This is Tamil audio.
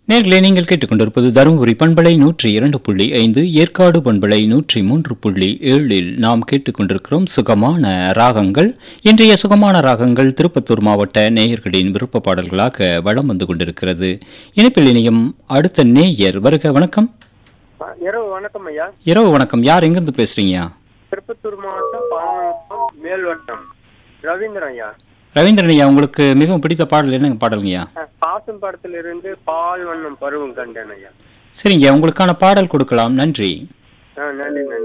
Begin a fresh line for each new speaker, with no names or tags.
நேர்களே நீங்கள் கேட்டுக்கொண்டிருப்பது தருமபுரி பண்பலை நூற்றி இரண்டு புள்ளி ஐந்து ஏற்காடு பண்பலை நூற்றி மூன்று புள்ளி ஏழில் நாம் கேட்டுக்கொண்டிருக்கிறோம் சுகமான ராகங்கள் இன்றைய சுகமான ராகங்கள் திருப்பத்தூர் மாவட்ட நேயர்களின் விருப்ப பாடல்களாக வளம் வந்து கொண்டிருக்கிறது இணைப்பில் இணையும் அடுத்த நேயர் வருக வணக்கம்
ஆ, இரவு வணக்கம் ஐயா
இரவு வணக்கம் யார் எங்கிருந்து பேசுறீங்க
திருப்பத்தூர் மாவட்டம் பாவனம் மேல்வட்டம் ரவீந்திரன் ஐயா
ரவீந்திரன் ஐயா உங்களுக்கு மிகவும் பிடித்த பாடல் என்னங்க பாடலுங்கய்யா
ஆ, பாசம் படத்திலிருந்து பால் வண்ணம் பருவம் கண்டேன் ஐயா
சரிங்க உங்களுக்கான பாடல் கொடுக்கலாம் நன்றி
ஆ நன்றி நன்றி